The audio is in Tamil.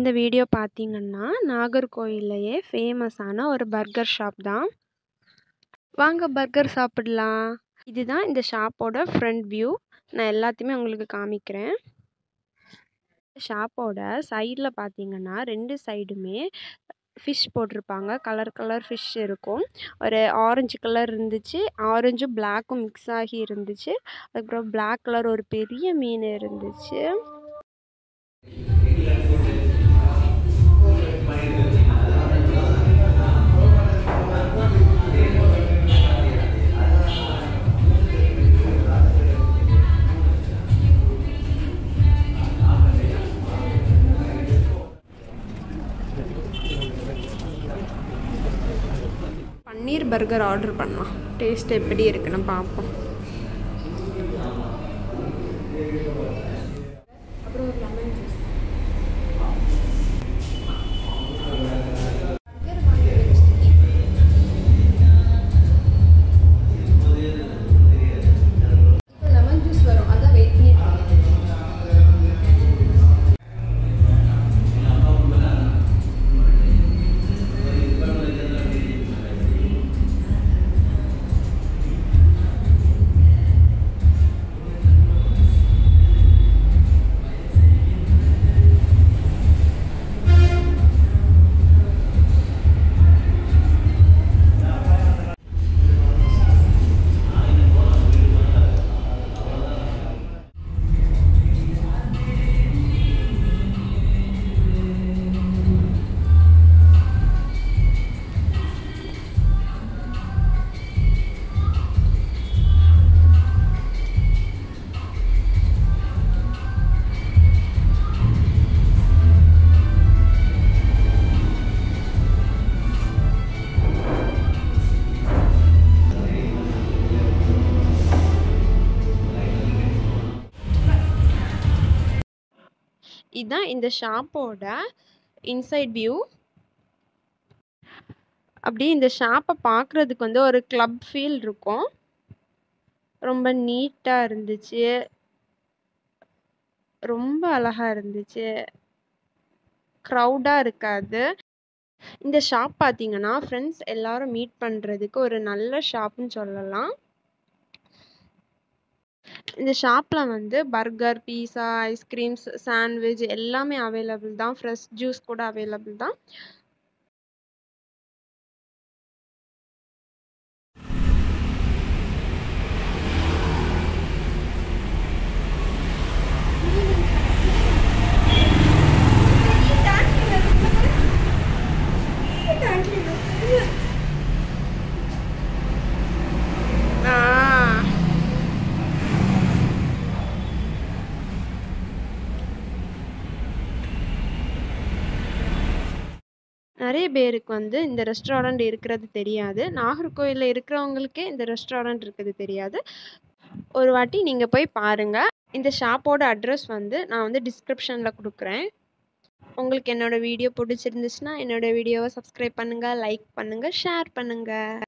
இந்த வீடியோ பார்த்தீங்கன்னா, நாகர்கோயில்லயே ஃபேமஸான ஒரு பர்கர் ஷாப் தான். வாங்க பர்கர் சாப்பிடலாம். இதுதான் இந்த ஷாப்போட ஃப்ரண்ட் வியூ. நான் எல்லாத்தையுமே உங்களுக்கு காமிக்கிறேன். ஷாப்போட சைட்ல பார்த்தீங்கன்னா, 2 சைடுமே ஃபிஷ் போட்டிருப்பாங்க. கலர் கலர் ஃபிஷ் இருக்கும். ஒரு ஆரஞ்சு கலர் இருந்துச்சு. ஆரஞ்சும் பிளாக்கும் மிக்ஸ் ஆகி இருந்துச்சு. அதுக்கப்புறம் பிளாக் கலர் ஒரு பெரிய மீன் இருந்துச்சு. பன்னீர் பர்கர் ஆர்டர் பண்ணலாம். டேஸ்ட் எப்படி இருக்குன்னு பார்ப்போம். அப்புறம் ஒரு லெமன் ஜூஸ். பர்கர் வாங்கி வச்சிருக்கேன். இப்போ லெமன் ஜூஸ் வரும். அதான் வெயிட் பண்ணிட்டு இருக்கேன். இதான் இந்த ஷாப்போட இன்சைட் வியூ. அப்படியே இந்த ஷாப்ப பார்க்குறதுக்கு வந்து ஒரு கிளப் ஃபீல் இருக்கும். ரொம்ப நீட்டா இருந்துச்சு. ரொம்ப அழகா இருந்துச்சு. க்ரவுடா இருக்காது. இந்த ஷாப் பார்த்தீங்கன்னா, ஃப்ரெண்ட்ஸ் எல்லாரும் மீட் பண்றதுக்கு ஒரு நல்ல ஷாப்ன்னு சொல்லலாம். இந்த ஷாப்ல வந்து பர்கர், பீஸா, ஐஸ்கிரீம்ஸ், சாண்ட்விச் எல்லாமே அவைலபிள் தான். ஃப்ரெஷ் ஜூஸ் கூட அவைலபிள் தான். ஆ. நெறைய பேருக்கு வந்து இந்த ரெஸ்டாரண்ட் இருக்கிறது தெரியாது. நாகர்கோயில்ல இருக்கிறவங்களுக்கே இந்த ரெஸ்டாரண்ட் இருக்கிறது தெரியாது. ஒரு வாட்டி நீங்க போய் பாருங்க. இந்த ஷாப்போட அட்ரஸ் வந்து நான் வந்து டிஸ்கிரிப்ஷன்ல குடுக்குறேன். உங்களுக்கு என்னோட வீடியோ புடிச்சிருந்துச்சுன்னா, என்னோட வீடியோவ சப்ஸ்கிரைப் பண்ணுங்க, லைக் பண்ணுங்க, ஷேர் பண்ணுங்க.